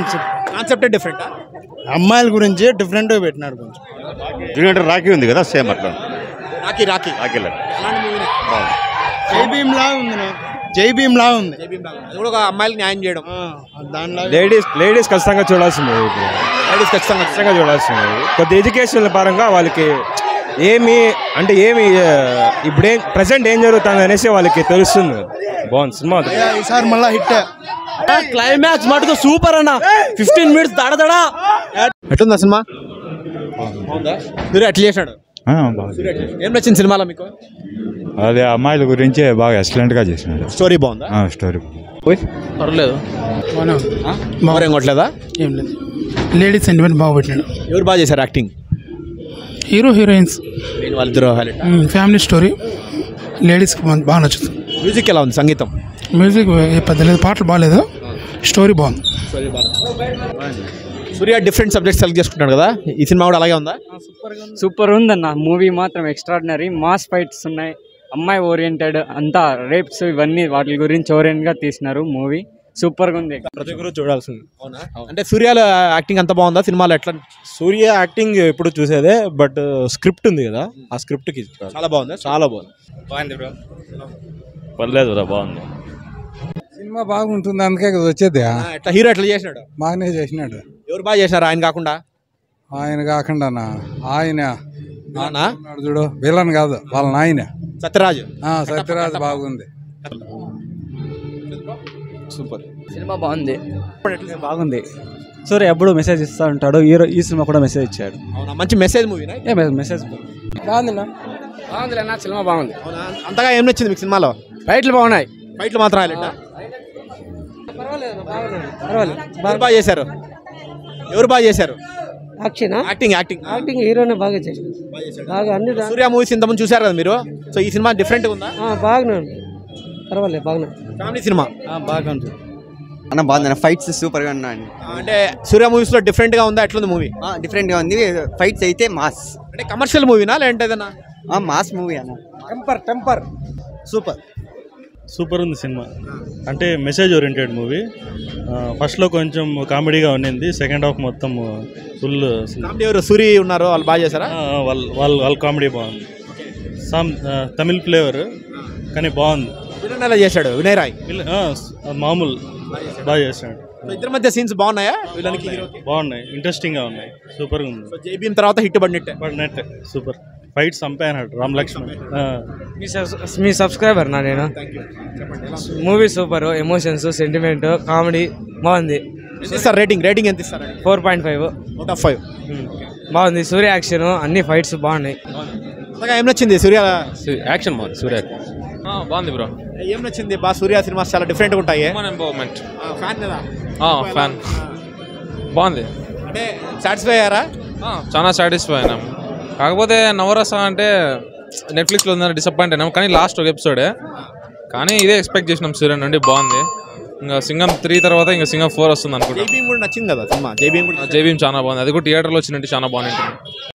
Concept కాన్సెప్టే different అమ్మాయిల గురించి డిఫరెంట్గా పెట్టినాడు కొంచెం జూనియర్ రాఖీ ఉంది కదా సేమ్ అట్లా రాకీ రాకీ రాఖీలో అలాంటి మూవీనే జై భీమ్ లా ఉంది నా. జై భీమ్ లా ఉంది అది కూడా ఒక అమ్మాయిలకు న్యాయం చేయడం ఆ, దానిలో లేడీస్ లేడీస్ ఖచ్చితంగా చూడాల్సిందే ఇప్పుడు లేడీస్ ఖచ్చితంగా ఖచ్చితంగా చూడాల్సిందే కొద్ది ఎడ్యుకేషన్ పరంగా వాళ్ళకి ఏమి అంటే ఏమి ఆ, ఇప్పుడేం ప్రజెంట్ ఏం జరుగుతుంది అనేసి వాళ్ళకి తెలుస్తుంది బాగుంది సినిమా అయ్యా, ఈసారి మళ్ళా హిట్ క్లైమాక్స్ మటుకు సూపర్ అన్న ఫిఫ్టీన్ మినిట్స్ దడదడా ఎట్లుందా సినిమా బాగుందా మీరు ఎట్లా చేశాడు సూర్య ఎట్లా చేశాడు? ఏం నచ్చింది సినిమాలో మీకు అదే అమ్మాయిల గురించి బాగా ఎక్సలెంట్గా చేసినాడు స్టోరీ బాగుందా ఆ, స్టోరీ పర్లేదు మరేం కొట్టలేదా ఏం లేదు లేడీస్ సెంటిమెంట్ బాగా పెట్టినాడు ఎవరు బాగా చేశారు యాక్టింగ్ హీరో హీరోయిన్స్ నేను వాళ్ళిద్దరు హైలైట్ ఫ్యామిలీ స్టోరీ లేడీస్కి బాగా నచ్చుతుంది మ్యూజిక్ ఎలా ఉంది సంగీతం మ్యూజిక్ పెద్ద లేదు పాటలు బాగాలేదు స్టోరీ బాగుంది సూర్య డిఫరెంట్ సబ్జెక్ట్ సెలెక్ట్ చేసుకుంటాడు కదా ఈ సినిమా కూడా అలాగే ఉందా సూపర్ ఉందన్న మూవీ మాత్రం ఎక్స్ట్రాడినరీ మాస్ ఫైట్స్ ఉన్నాయి అమ్మాయి ఓరియంటెడ్ అంతా రేప్స్ ఇవన్నీ వాటి గురించి ఓరియంట్గా తీసినారు మూవీ సూపర్గా ఉంది ప్రతి ఒక్కరు చూడాల్సింది అవునా అంటే సూర్యాలో యాక్టింగ్ అంత బాగుందా సినిమాలో ఎట్లా సూర్య యాక్టింగ్ ఎప్పుడు చూసేదే బట్ స్క్రిప్ట్ ఉంది కదా ఆ స్క్రిప్ట్కి చాలా బాగుందా చాలా బాగుంది బాగుంది బ్రో పర్లేదు బాగుంది సినిమా బాగుంటుంది అందుకే కదా వచ్చేది ఆ, ఎట్లా హీరో ఎట్లా చేసినాడు బాగానే చేసినాడు ఎవరు బాగా చేసినారు ఆయన కాకుండా ఆయన కాకుండా ఆయన నానా ఉన్నాడు చూడు విలన్ కాదు వాళ్ళ నాయన సత్యరాజు ఆ, సత్యరాజ్ బాగుంది సూపర్ సినిమా బాగుంది బాగుంది సూర్య ఎప్పుడు మెసేజ్ ఇస్తూ ఉంటాడు హీరో ఈ సినిమా కూడా మెసేజ్ ఇచ్చాడు అవునా మంచి మెసేజ్ మూవీనా ఏ మెసేజ్ బాగుంది బాగుంది అన్న సినిమా బాగుంది అవునా అంతగా ఏం నచ్చింది మీకు సినిమాలో ఫైట్లు బాగున్నాయి ఫైట్లు మాత్రం హైలైట్ పర్వాలేదు ఎవరు బాగా చేశారు ఎవరు బాగా చేశారు యాక్షన్ యాక్టింగ్ యాక్టింగ్ యాక్టింగ్ హీరోనే బాగా చేశాడు బాగా అన్ని సూర్య మూవీస్ ఇంతకుముందు చూసారు కదా మీరు సో ఈ సినిమా డిఫరెంట్ ఉందా బాగున్నాడు పర్వాలేదు బాగున్నా ఫ్యామిలీ సినిమా బాగుంది అన్న బాగుంది ఫైట్స్ సూపర్ గా ఉన్నాయండి అంటే సూర్య మూవీస్ లో డిఫరెంట్ గా ఉందా ఎట్లుంది మూవీ డిఫరెంట్ గా ఉంది ఫైట్స్ అయితే మాస్ అంటే కమర్షియల్ మూవీనా లేదంటే ఏదైనా మాస్ మూవీ అన్న టెంపర్ టెంపర్ సూపర్ సూపర్ ఉంది సినిమా అంటే మెసేజ్ ఓరియంటెడ్ మూవీ ఫస్ట్లో కొంచెం కామెడీగా ఉండింది సెకండ్ హాఫ్ మొత్తం ఫుల్ కామెడీ ఎవరు సూరి ఉన్నారు వాళ్ళు బాగా చేశారా వాళ్ళ వాళ్ళ వాళ్ళ కామెడీ బాగుంది సమ్ తమిళ్ ఫ్లేవర్ కానీ బాగుంది విలన్ ఎలా చేశాడు వినయ్ రాయ్ వీళ్ళ- ఆ, మామూలు బాగా చేశాడు సో ఇద్దరి మధ్య సీన్స్ బాగున్నాయా విలన్కి హీరోకి బాగున్నాయి ఇంట్రెస్టింగ్గా ఉన్నాయి సూపర్గా ఉంది సో జై భీమ్ తర్వాత హిట్ పడినట్టే పడినట్ట్ సూపర్ ఫైట్ చంపాయన్నాడు రామ్ లక్ష్మణ్ ఆ. మీ మీ సబ్స్క్రైబర్ నా నేను movie super emotions sentiment comedy బాగుంది ఎంత ఇస్తారు రేటింగ్ రేటింగ్ ఎంత ఇస్తారు four point five out of five బాగుంది సూర్య యాక్షన్ అన్ని ఫైట్స్ బాగున్నాయి అంతగా ఏం నచ్చింది సూర్య యాక్షన్ బాగుంది సూర్య బాగుంది బ్రో ఏం నచ్చింది బా సూర్య సినిమాస్ చాలా డిఫరెంట్ గా ఉంటాయి ఎంపవర్మెంట్ ఫ్యాన్ కదా ఫ్యాన్ బాగుంది అంటే సాటిస్ఫై అయ్యారా చాలా సాటిస్ఫై అయినాం కాకపోతే నవరస అంటే నెట్ఫ్లిక్స్లో ఉందని డిసప్పాయింట్ అయినాం కానీ లాస్ట్ ఒక ఎపిసోడే కానీ ఇదే ఎక్స్పెక్ట్ చేసినాం సూర్య నుండి బాగుంది ఇంకా సింగం త్రీ తర్వాత ఇంకా సింగం ఫోర్ వస్తుంది జై అనుకుంటా భీమ్ కూడా నచ్చింది కదా సినిమా జై భీమ్ కూడా జైభీం చాలా బాగుంది అది కూడా థియేటర్లో వచ్చినట్టు చాలా బాగుంది